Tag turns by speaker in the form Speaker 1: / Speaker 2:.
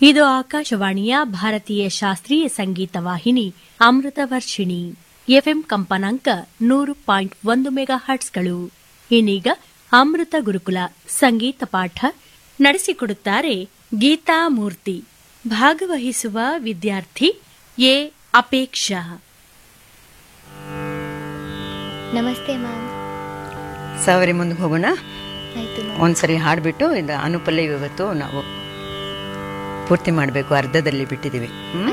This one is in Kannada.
Speaker 1: ಇದು ಆಕಾಶವಾಣಿಯ ಭಾರತೀಯ ಶಾಸ್ತ್ರೀಯ ಸಂಗೀತ ವಾಹಿನಿ ಅಮೃತ ವರ್ಷಿಣಿ ಎಫ್ಎಂ ಕಂಪನಾಂಕ ನೂರು ಪಾಯಿಂಟ್ ಒಂದು ಮೆಗಾ ಹರ್ಟ್ಸ್ಗಳು ಇನ್ನೀಗ ಅಮೃತ ಗುರುಕುಲ ಸಂಗೀತ ಪಾಠ ನಡೆಸಿಕೊಡುತ್ತಾರೆ ಗೀತಾ ಮೂರ್ತಿ ಭಾಗವಹಿಸುವ ವಿದ್ಯಾರ್ಥಿ ಎ ಅಪೇಕ್ಷಾ
Speaker 2: ನಮಸ್ತೆ ಮ್ಯಾಮ್
Speaker 3: ಸಾವಿರ ಮುಂದೆ ಹೋಗೋಣ
Speaker 2: ಆಯಿತು ಮ್ಯಾಮ್
Speaker 3: ಒಂದ್ಸರಿ ಹಾಡ್ಬಿಟ್ಟು ಇದು ಅನುಪಲ್ಲವಿ ಇವತ್ತು ನಾವು ಪೂರ್ತಿ ಮಾಡಬೇಕು ಅರ್ಧದಲ್ಲಿ ಬಿಟ್ಟಿದ್ದೀವಿ ಹ್ಮ್